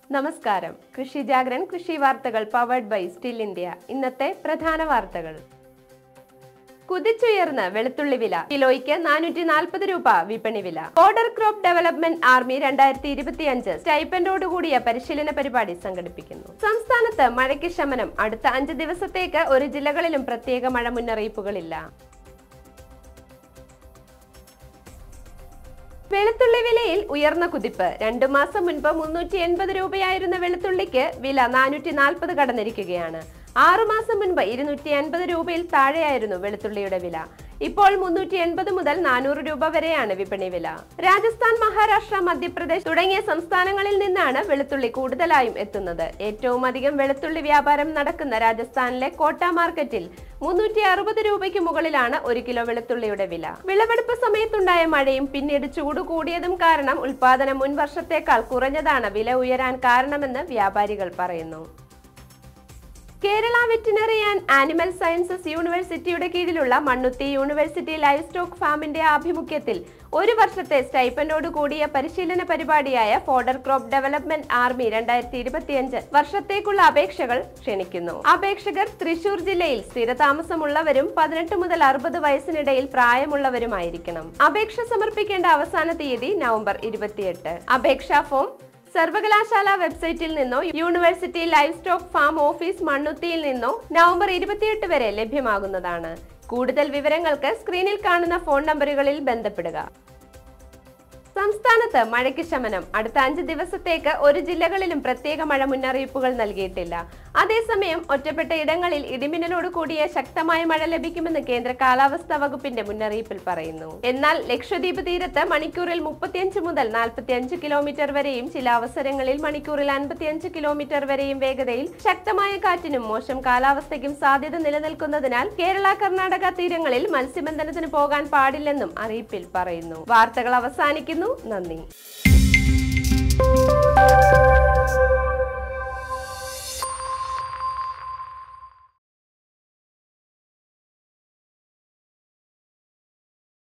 നമസ്കാരം കൃഷി ജാഗ്രൻ കൃഷി വാർത്തകൾ പവേർഡ് ബൈ സ്റ്റിൽ ഇന്ത്യ ഇന്നത്തെ പ്രധാന വാർത്തകൾ കുതിച്ചുയർന്ന വെളുത്തുള്ളി വില കിലോയ്ക്ക് നാനൂറ്റി നാൽപ്പത് രൂപ വിപണി വില ബോർഡർ ക്രോപ്പ് ഡെവലപ്മെന്റ് ആർമി രണ്ടായിരത്തി ഇരുപത്തിയഞ്ച് സ്റ്റൈപ്പൻഡോടുകൂടിയ പരിശീലന പരിപാടി സംഘടിപ്പിക്കുന്നു സംസ്ഥാനത്ത് മഴയ്ക്ക് ശമനം അടുത്ത അഞ്ച് ദിവസത്തേക്ക് ഒരു ജില്ലകളിലും പ്രത്യേക മഴ മുന്നറിയിപ്പുകളില്ല വെളുത്തുള്ളി വിലയിൽ ഉയർന്ന കുതിപ്പ് രണ്ടു മാസം മുൻപ് മുന്നൂറ്റി എൺപത് രൂപയായിരുന്ന വെളുത്തുള്ളിക്ക് വില നാനൂറ്റി നാൽപ്പത് കടന്നിരിക്കുകയാണ് ആറുമാസം മുൻപ് ഇരുന്നൂറ്റി അൻപത് രൂപയിൽ താഴെയായിരുന്നു വെളുത്തുള്ളിയുടെ വില ഇപ്പോൾ മുന്നൂറ്റി എൺപത് മുതൽ നാനൂറ് രൂപ വരെയാണ് വിപണി വില രാജസ്ഥാൻ മഹാരാഷ്ട്ര മധ്യപ്രദേശ് തുടങ്ങിയ സംസ്ഥാനങ്ങളിൽ നിന്നാണ് വെളുത്തുള്ളി കൂടുതലായും എത്തുന്നത് ഏറ്റവും അധികം വെളുത്തുള്ളി വ്യാപാരം നടക്കുന്ന രാജസ്ഥാനിലെ കോട്ട മാർക്കറ്റിൽ മുന്നൂറ്റി അറുപത് രൂപയ്ക്ക് മുകളിലാണ് ഒരു കിലോ വെളുത്തുള്ളിയുടെ വില വിളവെടുപ്പ് സമയത്തുണ്ടായ മഴയും പിന്നീട് ചൂട് കൂടിയതും കാരണം ഉൽപാദനം മുൻ വർഷത്തേക്കാൾ കുറഞ്ഞതാണ് വില ഉയരാൻ കാരണമെന്ന് വ്യാപാരികൾ പറയുന്നു Kerala veterinary and animal sciences യൂണിവേഴ്സിറ്റിയുടെ കീഴിലുള്ള മണ്ണുത്തി യൂണിവേഴ്സിറ്റി ലൈഫ് സ്റ്റോക്ക് ഫാമിന്റെ ആഭിമുഖ്യത്തിൽ ഒരു വർഷത്തെ സ്റ്റൈപ്പൻഡോട് കൂടിയ പരിശീലന പരിപാടിയായ ഫോഡർ ക്രോപ്പ് ഡെവലപ്മെന്റ് ആർമി രണ്ടായിരത്തി ഇരുപത്തിയഞ്ച് വർഷത്തേക്കുള്ള അപേക്ഷകൾ ക്ഷണിക്കുന്നു അപേക്ഷകർ തൃശൂർ ജില്ലയിൽ സ്ഥിരതാമസമുള്ളവരും പതിനെട്ട് മുതൽ അറുപത് വയസ്സിനിടയിൽ പ്രായമുള്ളവരുമായിരിക്കണം അപേക്ഷ സമർപ്പിക്കേണ്ട അവസാന തീയതി നവംബർ ഇരുപത്തിയെട്ട് അപേക്ഷാ ഫോം സർവകലാശാല വെബ്സൈറ്റിൽ നിന്നോ university life stock farm office മണ്ണുത്തിയിൽ നിന്നോ നവംബർ ഇരുപത്തിയെട്ട് വരെ ലഭ്യമാകുന്നതാണ് കൂടുതൽ വിവരങ്ങൾക്ക് സ്ക്രീനിൽ കാണുന്ന ഫോൺ നമ്പറുകളിൽ ബന്ധപ്പെടുക സംസ്ഥാനത്ത് മഴയ്ക്ക് ശമനം അടുത്ത അഞ്ച് ദിവസത്തേക്ക് ഒരു ജില്ലകളിലും പ്രത്യേക മഴ മുന്നറിയിപ്പുകൾ നൽകിയിട്ടില്ല അതേസമയം ഒറ്റപ്പെട്ട ഇടങ്ങളിൽ ഇടിമിന്നലോട് കൂടിയ ശക്തമായ മഴ ലഭിക്കുമെന്ന് കേന്ദ്ര കാലാവസ്ഥാ വകുപ്പിന്റെ മുന്നറിയിപ്പിൽ പറയുന്നു എന്നാൽ ലക്ഷദ്വീപ് തീരത്ത് മണിക്കൂറിൽ മുപ്പത്തിയഞ്ച് മുതൽ നാൽപ്പത്തിയഞ്ച് കിലോമീറ്റർ വരെയും ചില അവസരങ്ങളിൽ മണിക്കൂറിൽ അൻപത്തിയഞ്ച് കിലോമീറ്റർ വരെയും വേഗതയിൽ ശക്തമായ കാറ്റിനും മോശം കാലാവസ്ഥയ്ക്കും സാധ്യത നിലനിൽക്കുന്നതിനാൽ കേരള കർണാടക തീരങ്ങളിൽ മത്സ്യബന്ധനത്തിന് പോകാൻ പാടില്ലെന്നും അറിയിപ്പിൽ പറയുന്നു വാർത്തകൾ അവസാനിക്കുന്നു നന്ദി